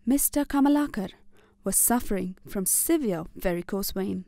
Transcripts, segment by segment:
Mr. Kamalakar was suffering from severe varicose vein.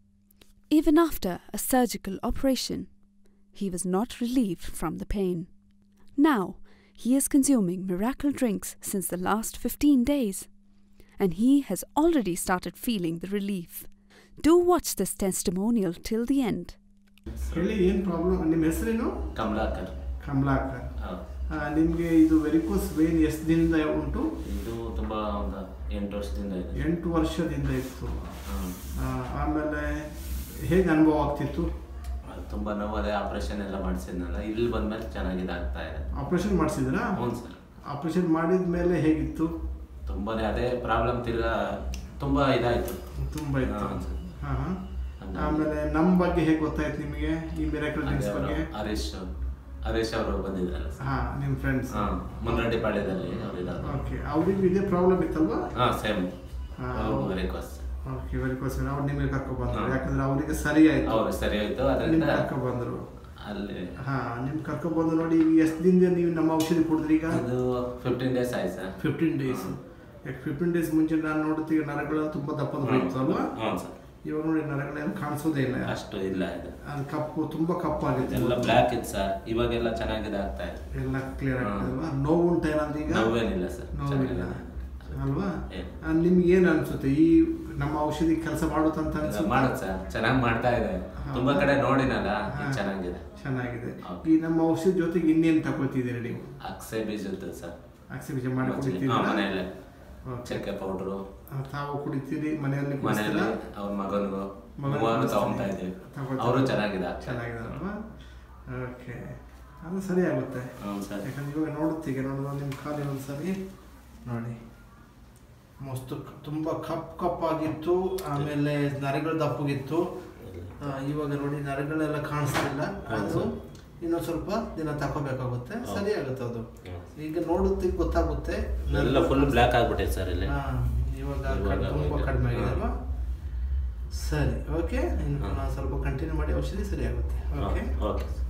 Even after a surgical operation, he was not relieved from the pain. Now, he is consuming miracle drinks since the last 15 days, and he has already started feeling the relief. Do watch this testimonial till the end. ಹೇಳಿ ಏನು problem ನಿಮ್ಮ ಹೆಸರೇನು ಕಮಲಾಕರ್ ಕಮಲಾಕರ್ ಹೌದು. ನಿಮಗೆ ಇದು varicose vane ಎಷ್ಟು ದಿನದಿಂದ ಉಂಟು ಇದು ತುಂಬಾ ಒಂದು ಎಂಟು ವರ್ಷದಿಂದ ಇದೆ ಎಂಟು ವರ್ಷದಿಂದ ಇತ್ತು ಹ್ಮ್. ಆ, ಆಮೇಲೆ ಹೇಗೆ ಅನುಭವ ಆಗ್ತಿತ್ತು ಅದು ತುಂಬಾ ನೋವು ಅದೇ ಆಪರೇಷನ್ ಎಲ್ಲ ಮಾಡಿಸಿದ್ನಲ್ಲ ಇಲ್ಲಿ ಬಂದ್ಮೇಲೆ ಚೆನ್ನಾಗಿದೆ ಆಗ್ತಾ ಇದೆ ಆಪರೇಷನ್ ಮಾಡಿಸಿದ್ರಾ ಹ್ಞೂ ಸರ್ ಆಪರೇಷನ್ ಮಾಡಿದ ಮೇಲೆ ಹೇಗಿತ್ತು ತುಂಬಾನೇ ಅದೇ ಪ್ರಾಬ್ಲಮ್ ತಿರ್ಗಾ ತುಂಬಾ ಇದಾಯ್ತು ತುಂಬ ಇತ್ತು ಹಾ, ಸರ್. ಹಾಂ ಹಾಂ ಹಂಗಾಗಿ. ಆಮೇಲೆ ನಮ್ಮ ಬಗ್ಗೆ ಹೇಗೆ ಗೊತ್ತಾಯ್ತು ನಿಮಗೆ ಈ ಮಿರಾಕಲ್ ಅದೇ ಡ್ರಿಂಕ್ಸ್ ಅವ್ರು ಬಗ್ಗೆ ಹರೀಶ್ ಹರೀಶ್ ಅವರು ಬಂದಿದ್ರಲ್ಲ ಸರ್ ಹಾಂ ನಿಮ್ಮ ಫ್ರೆಂಡ್ಸ್ ಹಾ ಮುನ್ನಡಿ ಪಾಳ್ಯದಲ್ಲಿ ಅವ್ರು ಇರೋದು ಓಕೆ ಅವ್ರಿಗೂ ಇದೇ ಪ್ರಾಬ್ಲಮ್ ಇತ್ತಲ್ವಾ ಹಾ ಸೇಮ್ ಹಾ. ವೆರಿಕೋಸ್ ಓಕೆ ವೆರಿಕೋಸ್ ಅವ್ರು ನಿಮಗೆ ಕರ್ಕೊ ಬಂದ್ರು ಹಾ. ಯಾಕಂದ್ರೆ ಅವರಿಗೆ ಸರಿ ಆಯ್ತು ಅವ್ರು ಸರಿ ಹೋಯ್ತು ನಿಮ್ಗೆ ಅದರಿಂದ ಕರ್ಕೊ ಬಂದ್ರು ಅಲ್ಲಿ ಹಾ ನಿಮ್ ಕರ್ಕೊ ಬಂದು ನೋಡಿ ಈಗ ಎಷ್ಟು ದಿನದಿಂದ ನೀವು ನಮ್ಮ ಔಷಧಿ ಕುಡಿದ್ರಿ ಈಗ ಅದು ಫಿಫ್ಟೀನ್ ಡೇಸ್ ಆಯ್ತು ಸರ್ ಫಿಫ್ಟೀನ್ ಡೇಸ್ ಯಾಕೆ ಫಿಫ್ಟೀನ್ ಡೇಸ್ ಮುಂಚೆ ನಾನು ನೋಡ್ತೀವಿ ನರಗಳೆಲ್ಲ ತುಂಬಾ ದಪ್ಪದ ಬೀಳ್ತು ಅಲ್ವಾ ಹ್ಞೂ ಸರ್ ಇವಾಗ ನೋಡಿ ನರಗಳೆಲ್ಲ ಕಾಣಿಸೋದೇ ಇಲ್ಲ ಅಷ್ಟು ಇಲ್ಲ ಇದು ಅದು ಕಪ್ಪು ತುಂಬಾ ಕಪ್ಪಾಗಿದೆ ಎಲ್ಲ ಬ್ಲ್ಯಾಕ್ ಇತ್ತು ಸರ್ ಇವಾಗೆಲ್ಲ ಚೆನ್ನಾಗಿದೆ ಆಗ್ತಾ ಇದೆ ಎಲ್ಲ ಕ್ಲಿಯರ್ ಹಾ. ಆಗ್ತದೆ ಅಲ್ವಾ ನೋವು ಉಂಟ ಏನಾದ್ರು ಈಗ ನೋವೇನಿಲ್ಲ ಸರ್ ನೋವಿಲ್ಲ ಅಲ್ವಾ ಏನ್? ಆ, ನಿಮ್ಗೆ ಏನ್ ಅನ್ಸುತ್ತೆ ಈ ನಮ್ಮ ಔಷಧಿ ಕೆಲಸ ಮಾಡುತ್ತಂತ ಅನ್ಸುತ್ತೆ ಮಾಡುತ್ತೆ ಸರ್ ಚೆನ್ನಾಗಿ ಮಾಡ್ತಾ ಇದೆ ತುಂಬಾ ಕಡೆ ನೋಡಿನಲ್ಲ ಇದು ಚೆನ್ನಾಗಿದೆ ಚೆನ್ನಾಗಿದೆ ಹೌದು. ಈ ನಮ್ಮ ಔಷಧಿ ಜೊತೆಗೆ ಇನ್ನೇನು ತಗೊಳ್ತಿದ್ದೀರಿ ನೀವು ಅಕ್ಸೆ ಬೀಜದ್ದು ಸರ್ ಅಕ್ಸಿ ಬೀಜ ಮಾಡಿ ಹಾ, ಕುಡಿತೀರಾ ಮನೆಯಲ್ಲೇ Okay. ಚಕ್ಕೆ ಪೌಡ್ರು ಆ, ತಾವು ಕುಡಿತೀರಿ ಮನೆಯಲ್ಲಿ ಮನೆಯಲ್ಲಿ ಕುಡಿಸ್ತೀರಾ? ಅವ್ರ ಮಗನಿಗೂ ಮಗನಿಗೆ ಮೂವರು ಕುಡಿಸ್ತೀನಿ. ತಗೊಂತಾ ಇದ್ದೀವಿ ತಗೊಳ್ತಾ ಅವರು ಇದ್ದೀವಿ. ಚೆನ್ನಾಗಿದೆ ಚೆನ್ನಾಗಿದಾರಲ್ವಾ ಓಕೆ ಅದು ಸರಿ ಆಗುತ್ತೆ ಹ್ಞೂ ಸರ್ ಯಾಕಂದ್ರೆ ಇವಾಗ ನೋಡುತ್ತೀಗ ನೋಡುವ ನಿಮ್ಮ ಕಾಲಿನ ಒಂದ್ಸರಿ ನೋಡಿ ಮಸ್ತು ಕ- ತುಂಬ ಕಪ್ ಕಪ್ಪಾಗಿತ್ತು ಆಮೇಲೆ ನರಗಳು ದಪ್ಪಗಿತ್ತು ಆ, ಇವಾಗ ನೋಡಿ ನರಗಳೆಲ್ಲ ಕಾಣಿಸ್ತಿಲ್ಲ ಅದು ಇನ್ನೊಂದು ಸ್ವಲ್ಪ ದಿನ ತಗೋಬೇಕಾಗುತ್ತೆ ಸರಿ ಆಗುತ್ತೆ ಅದು ಈಗ ನೋಡುತ್ತೆ ಗೊತ್ತಾಗುತ್ತೆ ಎಲ್ಲ ಫುಲ್ ಬ್ಲ್ಯಾಕ್ ಆಗ್ಬಿಟ್ಟಿದೆ ಸರ್ ಇಲ್ಲಿ ಹಾ, ಇವಾಗ ಇವಾಗ ಕಡ್- ತುಂಬ ಹೋಯ್ತು. ಕಡಿಮೆ ಆಗಿದೆ ಹಾ. ಅಲ್ವಾ ಸರಿ ಓಕೆ ಇನ್ನು ಹಾ. ನಾನು ಸ್ವಲ್ಪ ಕಂಟಿನ್ಯೂ ಮಾಡಿ ಔಷಧಿ ಸರಿ ಆಗುತ್ತೆ ಓಕೆ ಓಕೆ